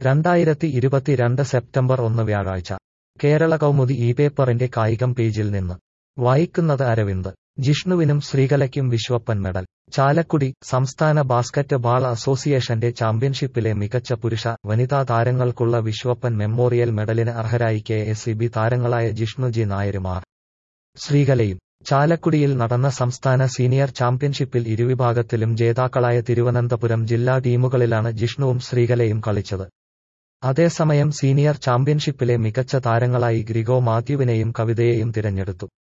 രണ്ടായിരത്തി ഇരുപത്തിരണ്ട് സെപ്റ്റംബർ ഒന്ന് വ്യാഴാഴ്ച കേരള കൗമുദി ഈ പേപ്പറിന്റെ കായികം പേജിൽ നിന്ന് വായിക്കുന്നത് അരവിന്ദ് ജിഷ്ണുവിനും ശ്രീകലയ്ക്കും വിശ്വപ്പൻ മെഡൽ ചാലക്കുടി സംസ്ഥാന ബാസ്കറ്റ് ബാൾ അസോസിയേഷന്റെ ചാമ്പ്യൻഷിപ്പിലെ മികച്ച പുരുഷ വനിതാ താരങ്ങൾക്കുള്ള വിശ്വപ്പൻ മെമ്മോറിയൽ മെഡലിന് അർഹരായി കെ എസ് ഇ ബി താരങ്ങളായ ജിഷ്ണു ജി നായരുമാർ ശ്രീകലയും ചാലക്കുടിയിൽ നടന്ന സംസ്ഥാന സീനിയർ ചാമ്പ്യൻഷിപ്പിൽ ഇരുവിഭാഗത്തിലും ജേതാക്കളായ തിരുവനന്തപുരം ജില്ലാ ടീമുകളിലാണ് ജിഷ്ണുവും ശ്രീകലയും കളിച്ചത് അതേസമയം സീനിയർ ചാമ്പ്യൻഷിപ്പിലെ മികച്ച താരങ്ങളായി ഗ്രിഗോ മാത്യുവിനെയും കവിതയെയും തിരഞ്ഞെടുത്തു